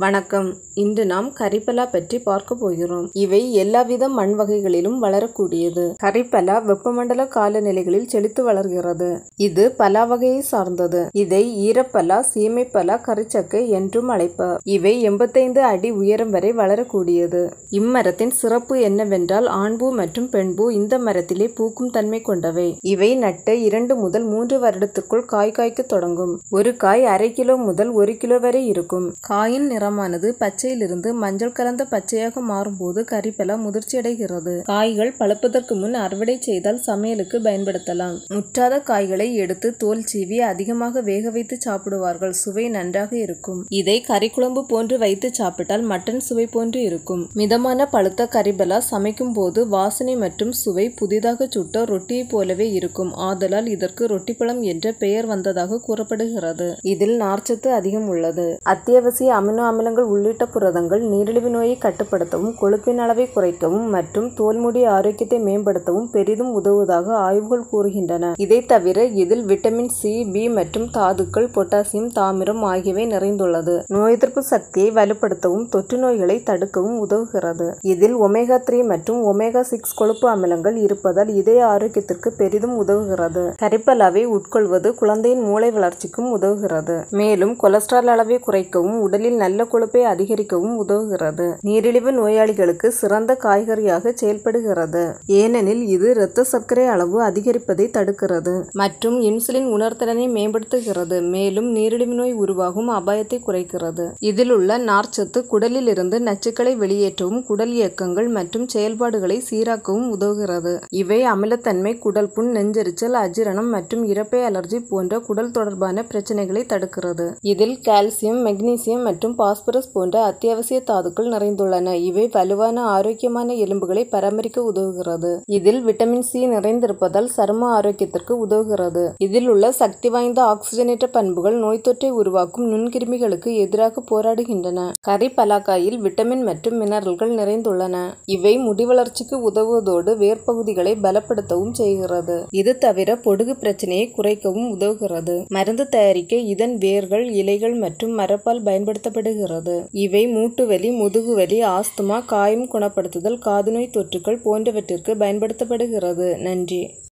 வணக்கம் இன்று நாம் கரிப்பலா பற்றி பார்க்க போகிறோம் இவை எல்லாவித மண் வகைகளிலும் வளரக்கூடியது கரிப்பலா வெப்பமண்டல காலநிலைகளில் செழித்து வளர்கிறது இது பலா வகையை சார்ந்தது இதை ஈரப்பலா சீமைப்பலா கரிச்சக்கை என்றும் அழைப்பர் இவை எண்பத்தைந்து அடி உயரம் வரை வளரக்கூடியது இம்மரத்தின் சிறப்பு என்னவென்றால் ஆண்பூ மற்றும் பெண்பூ இந்த மரத்திலே பூக்கும் தன்மை கொண்டவை இவை நட்டு இரண்டு முதல் மூன்று வருடத்திற்குள் காய் காய்க்க தொடங்கும் ஒரு காய் அரை கிலோ முதல் ஒரு கிலோ வரை இருக்கும் காயின் நிறமானது பச்சையிலிருந்து மஞ்சள் கலந்த பச்சையாக மாறும்போது கரிப்பலா முதிர்ச்சியடைகிறது காய்கள் பழுப்பதற்கு முன் அறுவடை செய்தால் சமையலுக்கு பயன்படுத்தலாம் முற்றாத காய்களை எடுத்து தோல் சீவி அதிகமாக வேக வைத்து சாப்பிடுவார்கள் சுவை நன்றாக இருக்கும் இதை கறிக்குழம்பு போன்று வைத்து சாப்பிட்டால் மட்டன் சுவை போன்று இருக்கும் மிதமான பழுத்த கரிபலா சமைக்கும் போது வாசனை மற்றும் சுவை புதிதாக சுட்ட ரொட்டியைப் போலவே இருக்கும் ஆதலால் இதற்கு ரொட்டிப்பழம் என்ற பெயர் வந்ததாக கூறப்படுகிறது இதில் நார்ச்சத்து அதிகம் உள்ளது அத்தியாவசிய அமினோ அமிலங்கள் உள்ளிட்ட புரதங்கள் நீரிழிவு நோயை கட்டுப்படுத்தவும் கொழுப்பின் அளவை குறைக்கவும் மற்றும் தோல்முடி ஆரோக்கியத்தை மேம்படுத்தவும் பெரிதும் உதவுவதாக ஆய்வுகள் கூறுகின்றன இதை தவிர இதில் விட்டமின் சி பி மற்றும் தாதுக்கள் பொட்டாசியம் தாமிரம் ஆகியவை நிறைந்துள்ளது நோய் எதிர்ப்பு சக்தியை வலுப்படுத்தவும் தொற்று நோய்களை தடுக்கவும் உதவுகிறது இதில் ஒமேகா த்ரீ மற்றும் ஒமேகா சிக்ஸ் கொழுப்பு அமிலங்கள் இருப்பதால் இதய ஆரோக்கியத்திற்கு பெரிதும் உதவுகிறது கரிப்பலாவை உட்கொள்வது குழந்தையின் மூளை வளர்ச்சிக்கும் உதவுகிறது மேலும் கொலஸ்ட்ரால் அளவை குறைக்கவும் உடலில் நல்ல கொழுப்பை அதிகரிக்கவும் உதவுகிறது நீரிழிவு நோயாளிகளுக்கு சிறந்த காய்கறியாக செயல்படுகிறது ஏனெனில் இது இரத்த சர்க்கரை அளவு அதிகரிப்பதை தடுக்கிறது மற்றும் இன்சுலின் உணர்திறனை மேம்படுத்துகிறது மேலும் நீரிழிவு நோய் உருவாகும் அபாயத்தை குறைக்கிறது இதில் உள்ள நார்ச்சத்து குடலில் இருந்து நச்சுக்களை வெளியேற்றவும் குடல் இயக்கங்கள் மற்றும் செயல்பாடுகளை சீராக்கவும் உதவுகிறது இவை அமிலத்தன்மை குடல் புண் நெஞ்செரிச்சல் அஜீரணம் மற்றும் இறப்பை அலர்ஜி போன்ற குடல் தொடர்பான பிரச்சனைகளை தடுக்கிறது இதில் கால்சியம் மெக்னீசியம் மற்றும் பாஸ்பரஸ் போன்ற அத்தியாவசிய தாதுக்கள் நிறைந்துள்ளன இவை வலுவான ஆரோக்கியமான எலும்புகளை பராமரிக்க உதவுகிறது இதில் விட்டமின் சி நிறைந்திருப்பதால் சரும ஆரோக்கியத்திற்கு உதவுகிறது இதில் உள்ள சக்தி வாய்ந்த ஆக்சிஜனேற்ற பண்புகள் நோய் தொற்றை உருவாக்கும் நுண்கிருமிகளுக்கு எதிராக போராடுகின்றன கறி பலாக்காயில் விட்டமின் மற்றும் மினரல்கள் நிறைந்துள்ளன இவை முடி வளர்ச்சிக்கு உதவுவதோடு வேர்ப்பகுதிகளை பலப்படுத்தவும் செய்கிறது இது தவிர பொடுகு பிரச்சனையை குறைக்கவும் உதவுகிறது மருந்து தயாரிக்க இதன் வேர்கள் இலைகள் மற்றும் மரப்பால் பயன்படுத்தப்படுகிறது இவை மூட்டுவலி முதுகுவலி ஆஸ்துமா காயம் குணப்படுத்துதல் காதுநோய் தொற்றுகள் போன்றவற்றிற்கு பயன்படுத்தப்படுகிறது நன்றி